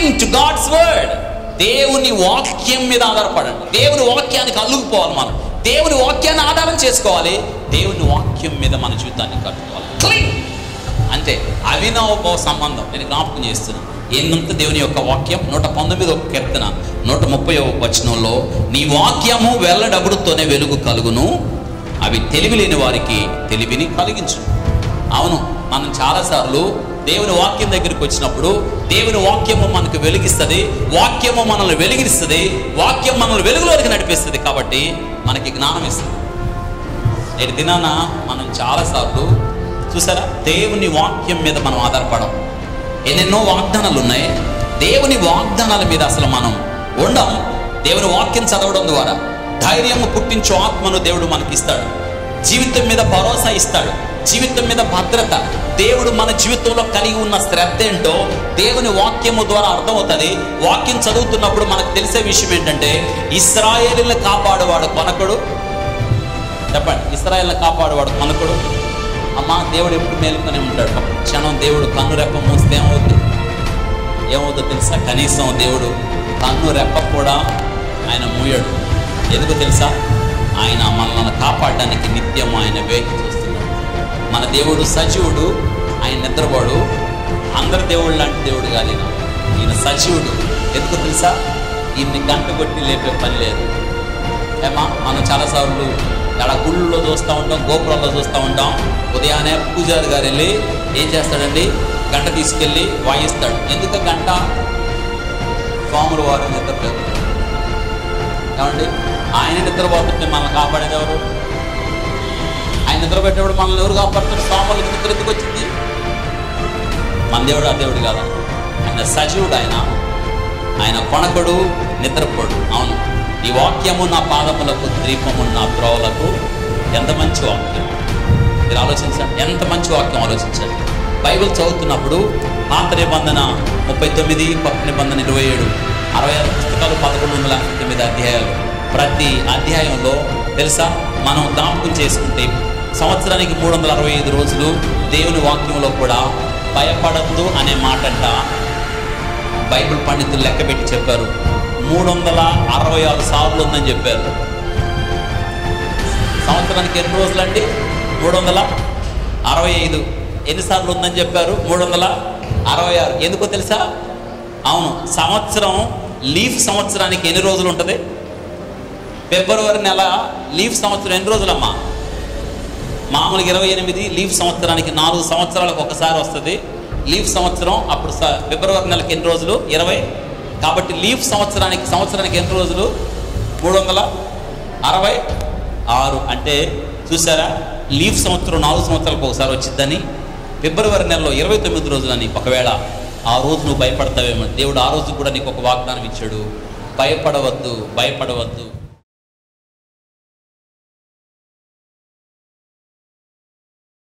క్లింగ్ to God's word దేవుని వాక్యం మీద ఆధారపడండి దేవుని వాక్యానికి అల్లుకుపోవాలి మనం దేవుని వాక్యాన్ని ఆధారం చేసుకోవాలి దేవుని వాక్యం మీద మన జీవితాన్ని కట్టుకోవాలి క్లింగ్ అంతే అవినవ సంబంధం నేను జ్ఞాపకం చేస్తున్నాను ఏందంత దేవుని యొక్క వాక్యం నూట పంతొమ్మిది ఒక కీర్తన నూట ముప్పై వచనంలో నీ వాక్యము వెల్లడబుడుతోనే వెలుగు కలుగును అవి తెలివి లేని వారికి తెలివిని కలిగించు అవును మనం చాలాసార్లు దేవుని వాక్యం దగ్గరికి వచ్చినప్పుడు దేవుని వాక్యము మనకు వెలిగిస్తుంది వాక్యము మనల్ని వెలిగిస్తుంది వాక్యం మనల్ని వెలుగులోనికి నడిపిస్తుంది కాబట్టి మనకి జ్ఞానం ఇస్తుంది నేటి దినాన మనం చాలాసార్లు చూసారా దేవుని వాక్యం మీద మనం ఆధారపడం ఎన్నెన్నో వాగ్దానాలు ఉన్నాయి దేవుని వాగ్దానాల మీద అసలు మనం ఉండం దేవుని వాక్యం చదవడం ద్వారా ధైర్యము పుట్టించు ఆత్మను దేవుడు మనకి ఇస్తాడు జీవితం మీద భరోసా ఇస్తాడు జీవితం మీద భద్రత దేవుడు మన జీవితంలో కలిగి ఉన్న శ్రద్ధ ఏంటో దేవుని వాక్యము ద్వారా అర్థమవుతుంది వాక్యం చదువుతున్నప్పుడు మనకు తెలిసే విషయం ఏంటంటే ఇస్రాయేలీలను కాపాడువాడు కొనకుడు చెప్పండి ఇస్రాయల్ని కాపాడువాడు కొనకుడు అమ్మా దేవుడు ఎప్పుడు మేలుకొని ఉంటాడు ఒక క్షణం దేవుడు కన్ను రెప్ప మూస్తే ఏమవుద్ది ఏమవుతుందో తెలుసా కనీసం దేవుడు కన్ను రెప్ప కూడా ఆయన మూయడు ఎందుకు తెలుసా ఆయన మనల్ని కాపాడడానికి నిత్యం ఆయన వేచి చూస్తున్నాడు మన దేవుడు సజీవుడు ఆయన నిద్రపోడు అందరి దేవుడు లాంటి దేవుడు కాదు ఈయన ఈయన సజీవుడు ఎందుకు తెలుసా ఈయన్ని గంట కొట్టి లేపే పని లేదు ఏమా మనం చాలాసార్లు అక్కడ గుళ్ళలో చూస్తూ ఉంటాం గోపురాల్లో చూస్తూ ఉంటాం ఉదయాన్నే పూజారి గారు వెళ్ళి ఏం చేస్తాడండి గంట తీసుకెళ్ళి వాయిస్తాడు ఎందుకు గంట స్వాములు వారు నిద్రలేదు ఏమండి ఆయన నిద్రపోతుంటే మనల్ని కాపాడేది ఎవరు ఆయన నిద్రపెట్టేప్పుడు మనల్ని ఎవరు కాపాడుతారు స్వాములకు నిద్ర ఎందుకు వచ్చింది మన దేవుడు ఆ దేవుడు కాదా ఆయన సజీవుడు ఆయన ఆయన కొనకడు నిద్రపోడు అవును ఈ వాక్యము నా పాదములకు ద్వీపము నా త్రోవలకు ఎంత మంచి వాక్యం మీరు ఆలోచించండి ఎంత మంచి వాక్యం ఆలోచించండి బైబిల్ చదువుతున్నప్పుడు పాత నిబంధన ముప్పై తొమ్మిది కొత్త నిబంధన ఇరవై ఏడు అరవై ఆరు పుస్తకాలు పదకొండు వందల తొమ్మిది అధ్యాయాలు ప్రతి అధ్యాయంలో తెలుసా మనం జ్ఞాపకం చేసుకుంటే సంవత్సరానికి మూడు వందల అరవై ఐదు రోజులు దేవుని వాక్యంలో కూడా భయపడద్దు అనే మాటంట బైబిల్ పండితులు లెక్క పెట్టి చెప్పారు మూడు వందల అరవై ఆరు సార్లు ఉందని చెప్పారు సంవత్సరానికి ఎన్ని రోజులు అండి మూడు వందల అరవై ఐదు ఎన్నిసార్లు ఉందని చెప్పారు మూడు వందల అరవై ఆరు ఎందుకో తెలుసా అవును సంవత్సరం లీఫ్ సంవత్సరానికి ఎన్ని రోజులు ఉంటుంది ఫిబ్రవరి నెల లీఫ్ సంవత్సరం ఎన్ని రోజులమ్మా మామూలుగా ఇరవై ఎనిమిది లీవ్ సంవత్సరానికి నాలుగు సంవత్సరాలకు ఒకసారి వస్తుంది లీవ్ సంవత్సరం అప్పుడు స- ఫిబ్రవరి నెలకి ఎన్ని రోజులు ఇరవై కాబట్టి లీవ్ సంవత్సరానికి సంవత్సరానికి ఎన్ని రోజులు మూడు వందల అరవై ఆరు అంటే చూసారా లీవ్ సంవత్సరం నాలుగు సంవత్సరాలకు ఒకసారి వచ్చిద్దని ఫిబ్రవరి నెలలో ఇరవై తొమ్మిది రోజులని ఒకవేళ ఆ రోజు నువ్వు భయపడతావేమో దేవుడు ఆ రోజు కూడా నీకు ఒక వాగ్దానం ఇచ్చాడు భయపడవద్దు భయపడవద్దు